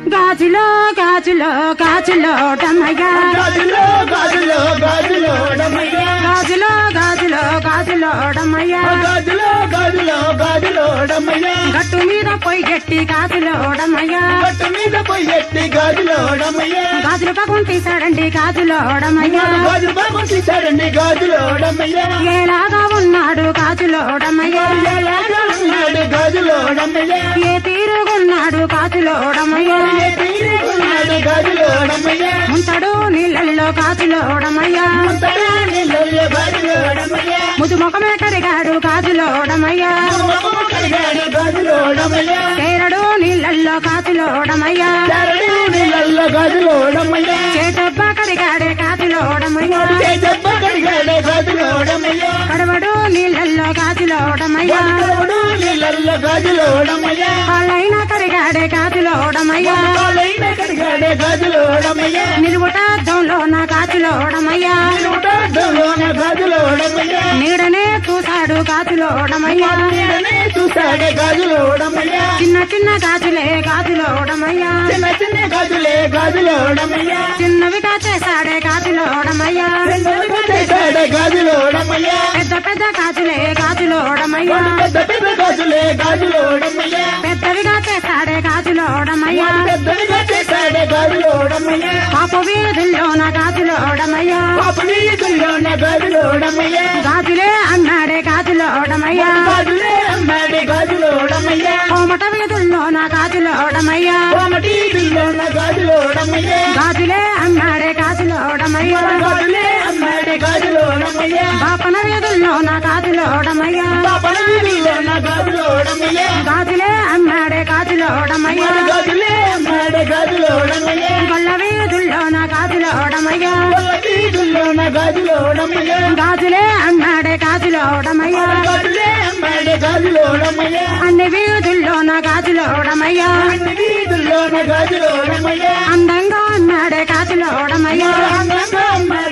గాజులో గాజులో గాజులో డమయ్యా గాజులో గాజులో గాజులో డమయ్య గాజులో గాజులో గాజులో డమయ్యా గాజులో గాజులో గాజులో డమయ్య గట్టు మీద పొయ్యి గట్టి గాజులో డమయ్యా గట్టు మీద పొయ్యెట్టి గాజులో డమయ్య గాజులు పక్కన తీసాడండి గాజులో డమయ్యా గాజు బాబు తీశాడండి గాజులో డమయ్య ఏలాగా ఉన్నాడు గాజులో డమయ్యా ఎలాగా ఉన్నాడు గాజులో డమయ్య ఏ తీరుగున్నాడు గాజులో డమయ్యా ఏ తీరుకున్నాడు గాజులో డమయ్య ఉంటాడు నీళ్ళల్లో గాజులో డమయ్యా అంతటా నీళ్ళల్లో గాజులో డమయ్య ముదు ముఖమే కరిగాడు గాజులో డమయ్యా ముఖము కడిగాడు గాజులో డమయ్య చేరడు నీళ్ళల్లో గాజులో డమయ్యా చరణి నీళ్ళల్లో గాజులో డమయ్య చేటబ్బ కరిగాడే గాజులో డమయ్యా దెబ్బ కడిగాడు గాజులో డమయ్య కడవడు నీళ్ళల్లో గాజులో డమయ్యా వాడు నీళ్ళల్లో గాజులో డమయ్య వాళ్ళైనా కరిగాడే గాజులో డమయ్యా కాలైన కడిగాడు గాజులో డమయ్య నిలువుటార్థంలో నా గాజులో డమయ్యా నోటార్థంలోన గాజులో డమయ్య నీడనే చూశాడు గాజులో డమయ్యా నీడనే చూశాడే గాజులో డమయ్య చిన్న చిన్న గాజులే గాజులో డమయ్యా చిన్న చిన్న గాజులే గాజులో డమయ్య చిన్నవిగా చేశాడే గాజులో డమయ్యా చిన్నగా చేశాడే గాజులో డమయ్య పెద్ద పెద్ద గాజులే గాజులో డమయ్యా పెద్ద పెద్ద గాజులే గాజులో డమయ్య పెద్దవిగా చేశాడే గాజులో డమయ్యా పెద్దగా చేశాడే గాజులో డమయ్య పాప వీధుల్లో నా గాజులో డమయ్యా పాప నీతుల్లోన గాజులో డమయ్య గాజులే అన్నాడే గాజులో డమయ్యా గాజులే అమ్మాడే గాజులో డమయ్య కోమట వీధుల్లో నా గాజులో డమయ్యా కోమటి దిల్లోన గాజులో డమయ్య గాజులే అన్నాడే గాజులో డమయ్యా గాజులే అమ్మాడే గాజులో డమయ్య బాపన వీధుల్లో నా గాజులో డమయ్యా పాపన వీధిలోన గాజులో డమయ్య గాజులే అన్నాడే గాజులో డమయ్యా గాజులే అమ్మాడే గాజులో డమయ్య గొల్ల వీధుల్లో నా గాజులో డమయ్యా కోమటి దిల్లోన గాజులో డమయ్య గాజులే అన్నాడే గాజులో డమయ్యా గాజులే అమ్మాడే గాజులో డమయ్య అన్ని వీధుల్లో నా గాజులో డమయ్యా అన్ని వీధుల్లోన గాజులో డమయ్య అందంగా అన్నాడే గాజులో డమయ్యా అందంగా అమ్మాడే